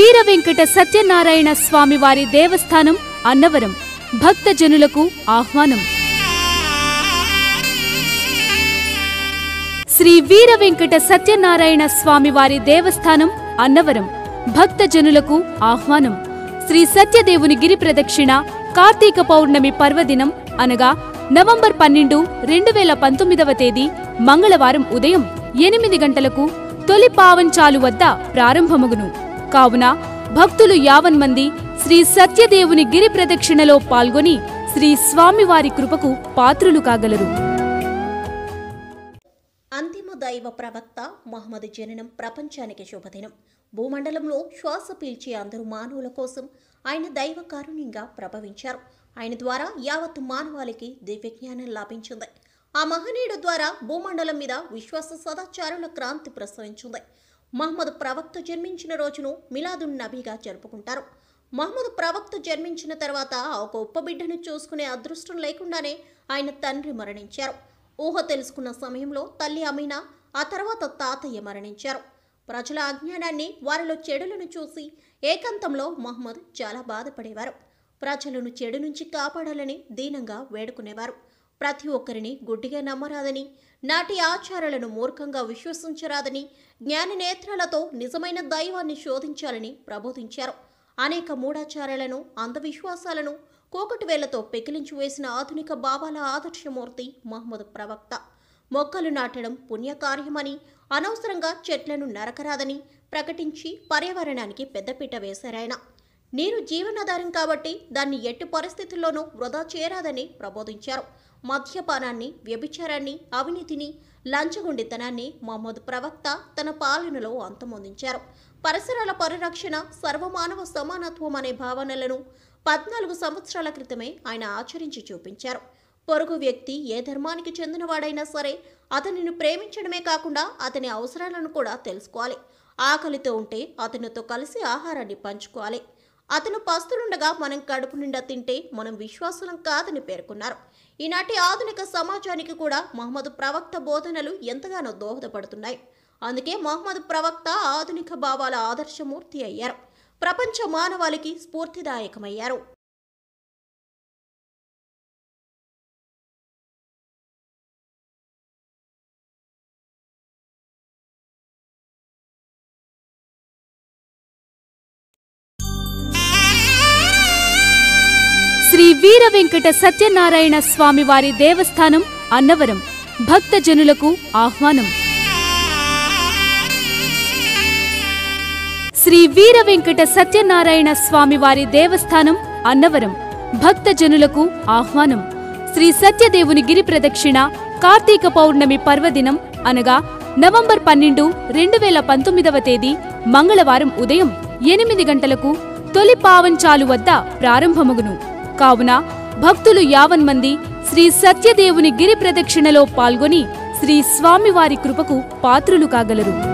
వీర వెంకట సత్యనారాయణ స్వామివారి దేవస్థానం అన్నవరం భక్తజనులకు ఆహ్వానం శ్రీ వీర వెంకట సత్యనారాయణ స్వామివారి దేవస్థానం అన్నవరం భక్తజనులకు ఆహ్వానం శ్రీ సత్యదేవుని గిరి ప్రదక్షిణ కార్తీక పౌర్ణమి పర్వదినం అనగా నవంబర్ పన్నెండు రెండు వేల పంతొమ్మిదవ తేదీ మంగళవారం ఉదయం ఎనిమిది గంటలకు తొలి పావంచాలు వద్ద ప్రారంభమగును కావున భక్తులు యావన్ మంది శ్రీ సత్యదేవుని గిరి ప్రదక్షిణలో పాల్గొని శ్రీ స్వామివారి కృపకు పాత్రులు కాగలరు అంతిమ దైవ ప్రవక్త మహమ్మద్ జననం ప్రపంచానికి శుభదినం భూమండలంలో శ్వాస పీల్చే అందరు మానవుల కోసం ఆయన దైవ కారుణ్యంగా ప్రభవించారు ఆయన ద్వారా యావత్ మానవాళికి దివ్యజ్ఞానం లాభించింది ఆ మహనీయుడు ద్వారా భూమండలం మీద విశ్వాస సదాచారుల క్రాంతి ప్రసరించింది మహమ్మద్ ప్రవక్త జన్మించిన రోజును మిలాదున్ నబీగా జరుపుకుంటారు మహమ్మద్ ప్రవక్త జన్మించిన తర్వాత ఒక ఉప్ప బిడ్డను చూసుకునే అదృష్టం లేకుండానే ఆయన తండ్రి మరణించారు ఊహ తెలుసుకున్న సమయంలో తల్లి అమీనా ఆ తర్వాత తాతయ్య మరణించారు ప్రజల అజ్ఞానాన్ని వారిలో చెడులను చూసి ఏకాంతంలో మహమ్మద్ చాలా బాధపడేవారు ప్రజలను చెడు నుంచి కాపాడాలని దీనంగా వేడుకునేవారు ప్రతి ఒక్కరిని గుడ్డిగా నమ్మరాదని నాటి ఆచారాలను మూర్ఖంగా విశ్వసించరాదని జ్ఞాన నేత్రాలతో నిజమైన దైవాన్ని శోధించాలని ప్రబోధించారు అనేక మూఢాచారాలను అంధవిశ్వాసాలను కోకటి వేళ్లతో పెకిలించి వేసిన ఆధునిక భావాల ఆదర్శమూర్తి మహమ్మద్ ప్రవక్త మొక్కలు నాటడం పుణ్యకార్యమని అనవసరంగా చెట్లను నరకరాదని ప్రకటించి పర్యావరణానికి పెద్దపీట వేశారాయన నీరు జీవనాధారం కాబట్టి దాన్ని ఎట్టి పరిస్థితుల్లోనూ వృధా చేయరాదని ప్రబోధించారు మద్యపానాన్ని వ్యభిచారాన్ని అవినీతిని లంచగొండితనాన్ని మహమ్మద్ ప్రవక్త తన పాలనలో అంతమొందించారు పరిసరాల పరిరక్షణ సర్వమానవ సమానత్వం అనే భావనలను పద్నాలుగు సంవత్సరాల క్రితమే ఆయన ఆచరించి చూపించారు పొరుగు వ్యక్తి ఏ ధర్మానికి చెందినవాడైనా సరే అతనిని ప్రేమించడమే కాకుండా అతని అవసరాలను కూడా తెలుసుకోవాలి ఆకలితో ఉంటే అతనితో కలిసి ఆహారాన్ని పంచుకోవాలి అతను పస్తులుండగా మనం కడుపు నిండా తింటే మనం విశ్వాసులం కాదని పేర్కొన్నారు ఈనాటి ఆధునిక సమాజానికి కూడా మహమ్మద్ ప్రవక్త బోధనలు ఎంతగానో దోహదపడుతున్నాయి అందుకే మహమ్మద్ ప్రవక్త ఆధునిక భావాల ఆదర్శమూర్తి అయ్యారు ప్రపంచ మానవాళికి స్ఫూర్తిదాయకమయ్యారు శ్రీ వీర వెంకట సత్యనారాయణ స్వామివారి దేవస్థానం అన్నవరం భక్తజనులకు ఆహ్వానం శ్రీ వీర వెంకట సత్యనారాయణ స్వామివారి దేవస్థానం అన్నవరం భక్తజనులకు ఆహ్వానం శ్రీ సత్యదేవుని గిరి ప్రదక్షిణ కార్తీక పౌర్ణమి పర్వదినం అనగా నవంబర్ పన్నెండు రెండు వేల పంతొమ్మిదవ తేదీ మంగళవారం ఉదయం ఎనిమిది గంటలకు తొలి పావంచాలు వద్ద ప్రారంభమగును కావున భక్తులు యావన్ మంది శ్రీ సత్యదేవుని గిరి ప్రదక్షిణలో పాల్గొని శ్రీ స్వామివారి కృపకు పాత్రులు కాగలరు